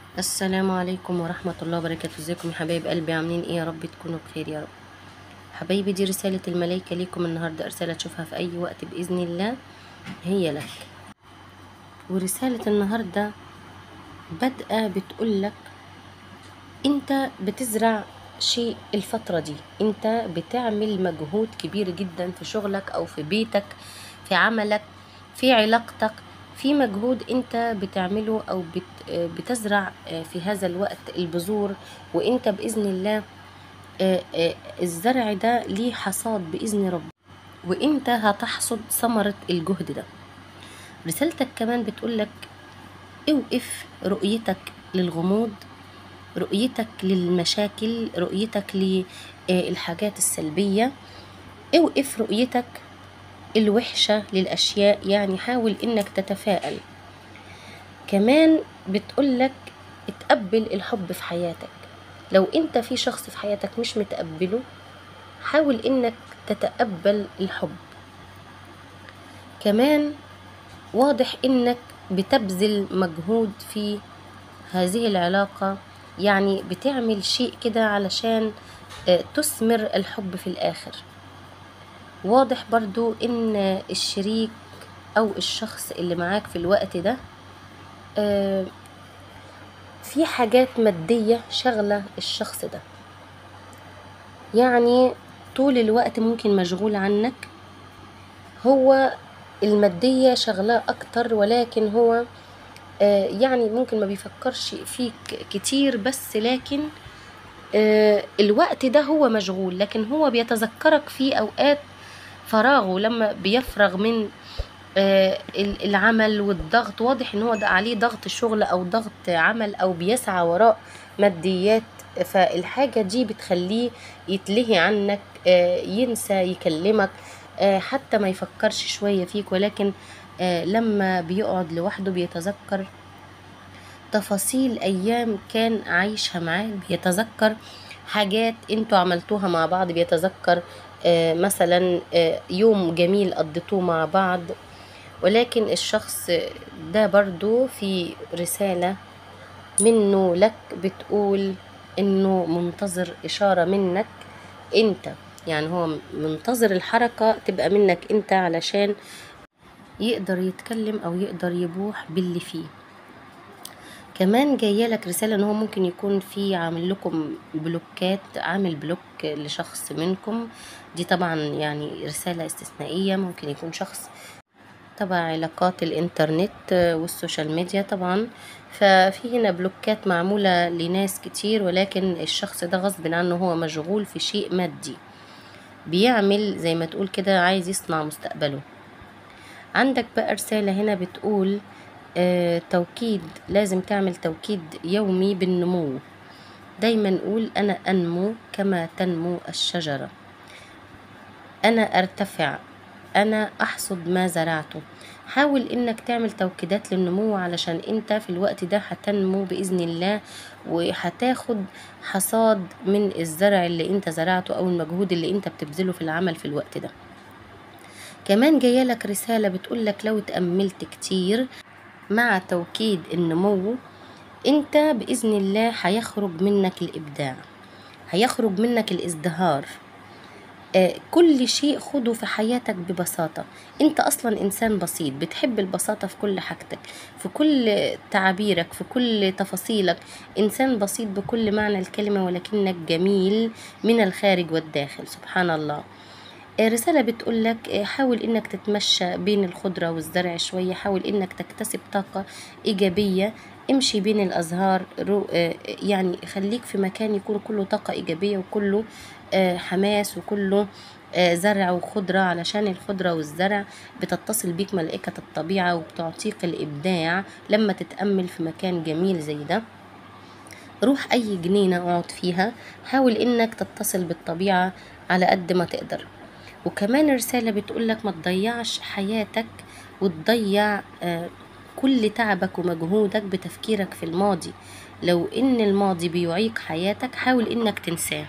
السلام عليكم ورحمة الله وبركاته ازيكم يا حبايب قلبي عاملين ايه يا رب تكونوا بخير يا رب حبايبي دي رسالة الملايكة ليكم النهاردة رسالة تشوفها في أي وقت بإذن الله هي لك ورسالة النهاردة بادئة بتقولك انت بتزرع شيء الفترة دي انت بتعمل مجهود كبير جدا في شغلك او في بيتك في عملك في علاقتك في مجهود انت بتعمله او بت بتزرع في هذا الوقت البذور وانت باذن الله الزرع ده ليه حصاد باذن رب وانت هتحصد ثمرة الجهد ده رسالتك كمان بتقولك اوقف رؤيتك للغموض رؤيتك للمشاكل رؤيتك للحاجات السلبية اوقف رؤيتك الوحشة للأشياء يعني حاول إنك تتفائل كمان بتقولك اتقبل الحب في حياتك لو انت في شخص في حياتك مش متقبله حاول انك تتقبل الحب كمان واضح انك بتبذل مجهود في هذه العلاقة يعني بتعمل شيء كده علشان تثمر الحب في الآخر واضح برضو ان الشريك او الشخص اللي معاك في الوقت ده في حاجات مادية شغلة الشخص ده يعني طول الوقت ممكن مشغول عنك هو المادية شغلاه أكتر ولكن هو يعني ممكن ما بيفكرش فيك كتير بس لكن الوقت ده هو مشغول لكن هو بيتذكرك في أوقات فراغه لما بيفرغ من العمل والضغط واضح ان هو ده عليه ضغط شغل او ضغط عمل او بيسعى وراء ماديات فالحاجة دي بتخليه يتلهي عنك ينسى يكلمك حتى ما يفكرش شوية فيك ولكن لما بيقعد لوحده بيتذكر تفاصيل ايام كان عايشها معاك بيتذكر حاجات انتوا عملتوها مع بعض بيتذكر مثلا يوم جميل قضيتوه مع بعض ولكن الشخص ده برضو في رسالة منه لك بتقول انه منتظر اشارة منك انت يعني هو منتظر الحركة تبقى منك انت علشان يقدر يتكلم او يقدر يبوح باللي فيه كمان جايه لك رساله ان هو ممكن يكون في عامل لكم بلوكات عامل بلوك لشخص منكم دي طبعا يعني رساله استثنائيه ممكن يكون شخص تبع علاقات الانترنت والسوشيال ميديا طبعا ففي هنا بلوكات معمولة لناس كتير ولكن الشخص ده غصب عنه هو مشغول في شيء مادي بيعمل زي ما تقول كده عايز يصنع مستقبله عندك بقى رسالة هنا بتقول آه توكيد لازم تعمل توكيد يومي بالنمو دايما قول أنا أنمو كما تنمو الشجرة أنا أرتفع أنا أحصد ما زرعته حاول إنك تعمل توكيدات للنمو علشان أنت في الوقت ده هتنمو بإذن الله وهتاخد حصاد من الزرع اللي أنت زرعته أو المجهود اللي أنت بتبذله في العمل في الوقت ده كمان جايلك رسالة بتقولك لو اتأملت كتير مع توكيد النمو انت بإذن الله هيخرج منك الإبداع هيخرج منك الازدهار آه كل شيء خده في حياتك ببساطة انت اصلا انسان بسيط بتحب البساطة في كل حاجتك في كل تعابيرك في كل تفاصيلك انسان بسيط بكل معنى الكلمة ولكنك جميل من الخارج والداخل سبحان الله رسالة بتقولك حاول انك تتمشى بين الخضرة والزرع شوية حاول انك تكتسب طاقة ايجابية امشي بين الازهار يعني خليك في مكان يكون كله طاقة ايجابية وكله حماس وكله زرع وخضرة علشان الخضرة والزرع بتتصل بيك ملائكة الطبيعة وبتعطيك الابداع لما تتأمل في مكان جميل زي ده روح اي جنينة اقعد فيها حاول انك تتصل بالطبيعة على قد ما تقدر وكمان رسالة بتقولك ما تضيعش حياتك وتضيع كل تعبك ومجهودك بتفكيرك في الماضي لو ان الماضي بيعيق حياتك حاول انك تنساه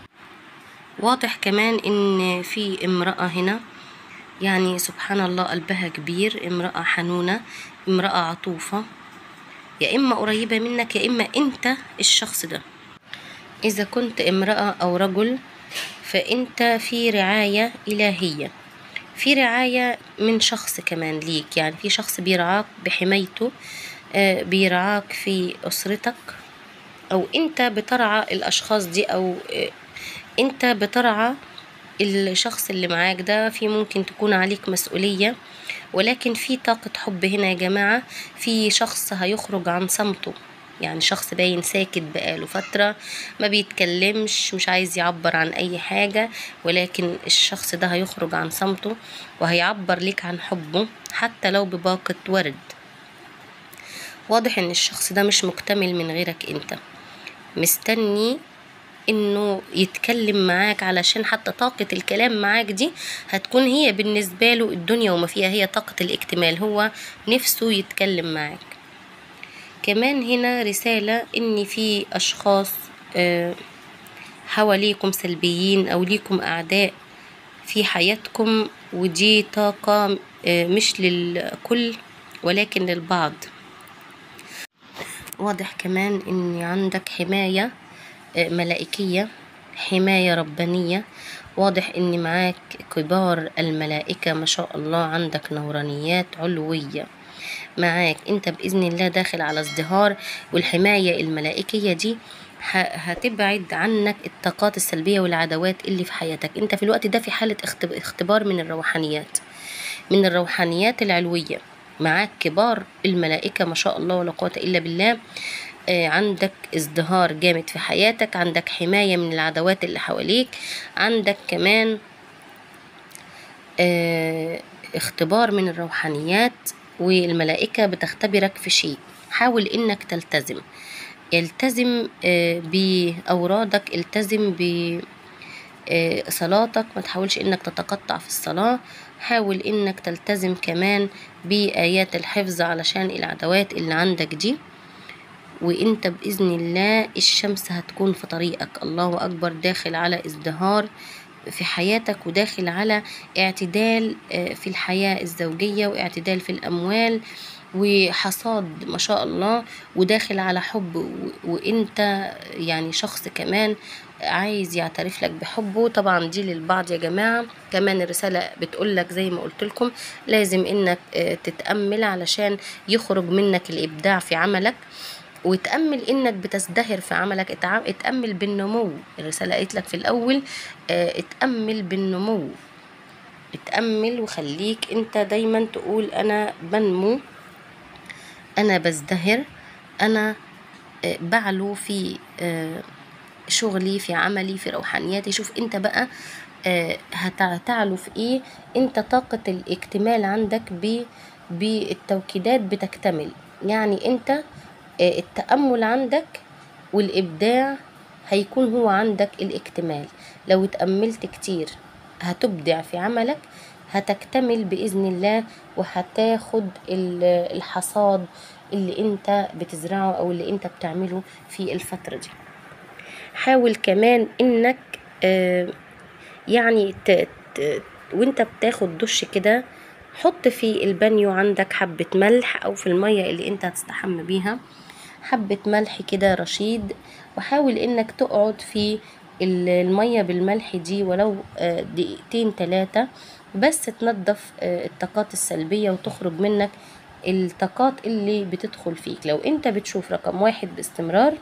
واضح كمان ان في امرأة هنا يعني سبحان الله قلبها كبير امرأة حنونة امرأة عطوفة يا إما قريبة منك يا إما أنت الشخص ده إذا كنت امرأة أو رجل فأنت في رعاية إلهية في رعاية من شخص كمان ليك يعني في شخص بيرعاك بحمايته آه، بيرعاك في أسرتك أو أنت بترعى الأشخاص دي أو آه، أنت بترعى الشخص اللي معاك ده في ممكن تكون عليك مسؤولية ولكن في طاقة حب هنا يا جماعة في شخص هيخرج عن صمته يعني شخص باين ساكت بقاله فترة ما بيتكلمش مش عايز يعبر عن أي حاجة ولكن الشخص ده هيخرج عن صمته وهيعبر ليك عن حبه حتى لو بباقة ورد واضح ان الشخص ده مش مكتمل من غيرك انت مستني انه يتكلم معاك علشان حتى طاقة الكلام معاك دي هتكون هي بالنسبة له الدنيا وما فيها هي طاقة الاكتمال هو نفسه يتكلم معاك كمان هنا رسالة ان في اشخاص آه، حواليكم سلبيين او ليكم اعداء في حياتكم ودي طاقة آه، مش للكل ولكن للبعض واضح كمان ان عندك حماية آه، ملائكية حماية ربانية واضح ان معاك كبار الملائكة ما شاء الله عندك نورانيات علوية معاك انت بإذن الله داخل على ازدهار والحماية الملائكية دي ه- هتبعد عنك الطاقات السلبية والعدوات اللي في حياتك انت في الوقت ده في حالة اختب- اختبار من الروحانيات من الروحانيات العلوية معاك كبار الملائكة ما شاء الله ولا قوة إلا بالله آه، عندك ازدهار جامد في حياتك عندك حماية من العدوات اللي حواليك عندك كمان آه، اختبار من الروحانيات والملائكة بتختبرك في شيء حاول انك تلتزم التزم آه، بأورادك التزم ب آه، صلاتك ما تحاولش انك تتقطع في الصلاة حاول انك تلتزم كمان بآيات الحفظ علشان العدوات اللي عندك دي وانت بإذن الله الشمس هتكون في طريقك الله أكبر داخل على ازدهار في حياتك وداخل على اعتدال آه، في الحياة الزوجية واعتدال في الأموال وحصاد ما شاء الله وداخل على حب و- وانت يعني شخص كمان عايز يعترف لك بحبه طبعا دي للبعض يا جماعة كمان الرسالة بتقول لك زي ما قلت لكم لازم انك آه، تتأمل علشان يخرج منك الإبداع في عملك وتأمل إنك بتزدهر في عملك اتع- اتأمل بالنمو الرسالة قالت لك في الأول آه، اتأمل بالنمو اتأمل وخليك انت دايما تقول أنا بنمو أنا بزدهر أنا آه، بعلو في آه، شغلي في عملي في روحانياتي شوف انت بقى آه، هتعلو في ايه انت طاقة الاكتمال عندك ب بالتوكيدات بتكتمل يعني انت آه، التأمل عندك والإبداع هيكون هو عندك الاكتمال لو اتأملت كتير هتبدع في عملك هتكتمل بإذن الله وهتاخد ال- الحصاد اللي انت بتزرعه او اللي انت بتعمله في الفترة دي حاول كمان انك آه، يعني ت... ت... وانت بتاخد دش كده حط في البانيو عندك حبة ملح او في المية اللي انت هتستحمى بيها حبة ملح كده رشيد وحاول انك تقعد في ال- المية بالملح دي ولو آه، دقيقتين تلاتة بس تنظف آه، الطاقات السلبية وتخرج منك الطاقات اللي بتدخل فيك لو انت بتشوف رقم واحد باستمرار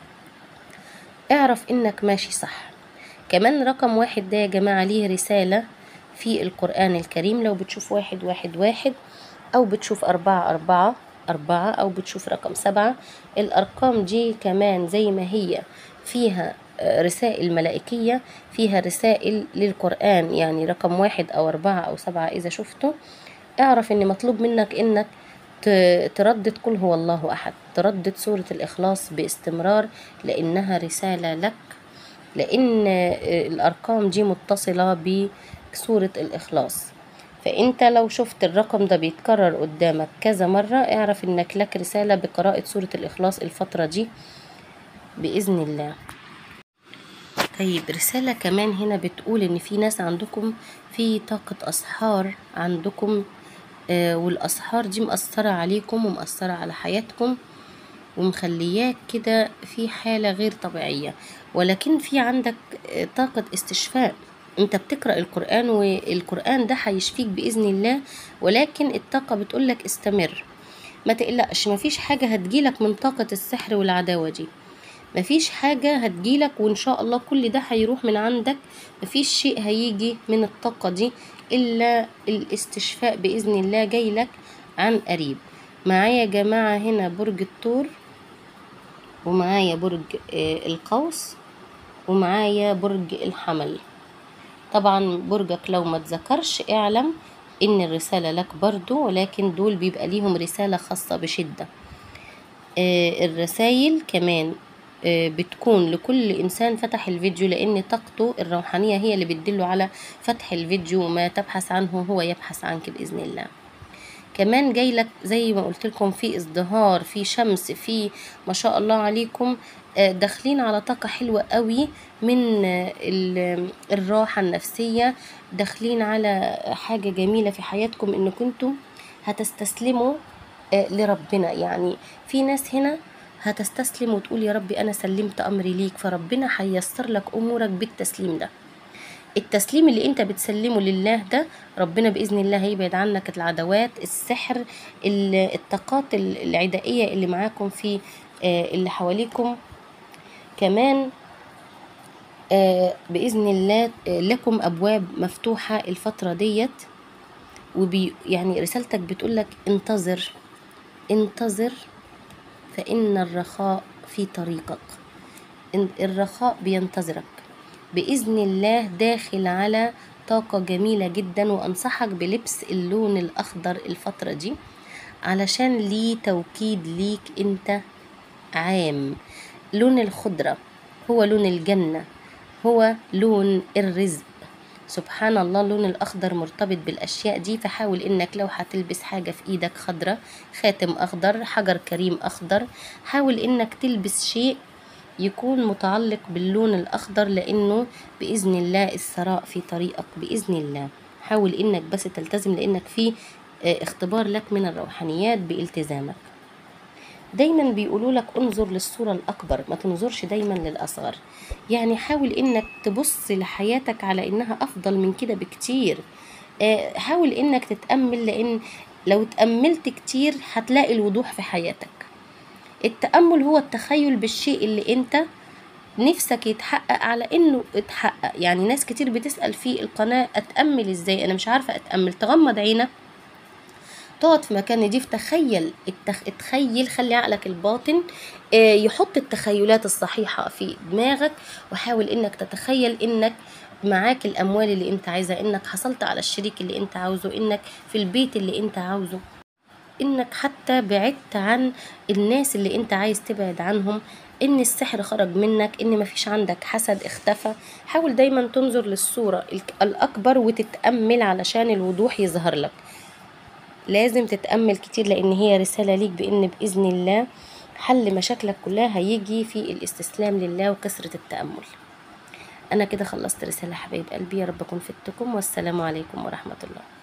اعرف انك ماشي صح كمان رقم واحد ده يا جماعة ليه رسالة في القرآن الكريم لو بتشوف واحد واحد واحد أو بتشوف أربعة أربعة أربعة أو بتشوف رقم سبعة الأرقام دي كمان زي ما هي فيها آه، رسائل ملائكية فيها رسائل للقرآن يعني رقم واحد أو أربعة أو سبعة إذا شفته اعرف إن مطلوب منك إنك ت- تردد قل هو الله أحد تردد سورة الإخلاص باستمرار لأنها رسالة لك لأن آه، الأرقام دي متصلة بسورة الإخلاص فأنت لو شفت الرقم ده بيتكرر قدامك كذا مرة اعرف إنك لك رسالة بقراءة سورة الإخلاص الفترة دي بإذن الله طيب رسالة كمان هنا بتقول إن في ناس عندكم في طاقة أسحار عندكم آه، والأسحار دي مأثرة عليكم ومأثرة على حياتكم ومخلياك كده في حالة غير طبيعية ولكن في عندك آه، طاقة استشفاء انت بتقرأ القرآن والقرآن ده هيشفيك بإذن الله ولكن الطاقة بتقولك استمر ما تقلقش مفيش حاجة هتجيلك من طاقة السحر والعداوة دي مفيش حاجة هتجيلك وإن شاء الله كل ده هيروح من عندك مفيش شيء هيجي من الطاقة دي إلا الاستشفاء بإذن الله جايلك عن قريب معايا يا جماعة هنا برج الثور ومعايا برج آه، القوس ومعايا برج الحمل طبعا برجك لو ما تذكرش اعلم ان الرسالة لك برضو ولكن دول بيبقى ليهم رسالة خاصة بشدة آه، الرسايل كمان آه، بتكون لكل إنسان فتح الفيديو لأن طاقته الروحانية هي اللي بتدله على فتح الفيديو وما تبحث عنه هو يبحث عنك بإذن الله كمان جاي لك زي ما قلت لكم في ازدهار في شمس في ما شاء الله عليكم آه، داخلين على طاقة حلوة قوي من آه، ال- الراحة النفسية داخلين على حاجة جميلة في حياتكم ان كنتم هتستسلموا آه، لربنا يعني في ناس هنا هتستسلم وتقول يا ربي انا سلمت امري ليك فربنا هيسر لك امورك بالتسليم ده التسليم اللي انت بتسلمه لله ده ربنا باذن الله هيبعد عنك العدوات السحر ال- الطاقات ال- العدائيه اللي معاكم في آه، اللي حواليكم كمان آه، باذن الله آه، لكم ابواب مفتوحه الفتره ديت وبي يعني رسالتك بتقولك انتظر انتظر فإن الرخاء في طريقك إن- الرخاء بينتظرك بإذن الله داخل على طاقة جميلة جدا وأنصحك بلبس اللون الأخضر الفترة دي علشان ليه توكيد ليك أنت عام لون الخضرة هو لون الجنة هو لون الرزق سبحان الله اللون الأخضر مرتبط بالأشياء دي فحاول إنك لو هتلبس حاجة في إيدك خضرة خاتم أخضر حجر كريم أخضر حاول إنك تلبس شيء يكون متعلق باللون الأخضر لأنه بإذن الله الثراء في طريقك بإذن الله حاول إنك بس تلتزم لأنك في آه، اختبار لك من الروحانيات بالتزامك دايما بيقولوا لك انظر للصورة الأكبر ما تنظرش دايما للأصغر يعني حاول إنك تبص لحياتك على إنها أفضل من كده بكتير آه، حاول إنك تتأمل لأن لو تأملت كتير هتلاقي الوضوح في حياتك التأمل هو التخيل بالشيء اللي أنت نفسك يتحقق على انه اتحقق يعني ناس كتير بتسأل في القناة اتأمل ازاي انا مش عارفة اتأمل تغمض عينك تقعد في مكان نضيف تخيل التخ... تخيل خلي عقلك الباطن آه، يحط التخيلات الصحيحة في دماغك وحاول انك تتخيل انك معاك الاموال اللي انت عايزها انك حصلت على الشريك اللي انت عاوزه انك في البيت اللي انت عاوزه انك حتى بعدت عن الناس اللي انت عايز تبعد عنهم ان السحر خرج منك ان مفيش عندك حسد اختفى حاول دايما تنظر للصورة الك- الاكبر وتتأمل علشان الوضوح يظهر لك لازم تتأمل كتير لأن هي رسالة ليك بإن بإذن الله حل مشاكلك كلها هيجي في الاستسلام لله وكثرة التأمل أنا كده خلصت رسالة حبايب قلبي يا رب أكون فدتكم والسلام عليكم ورحمة الله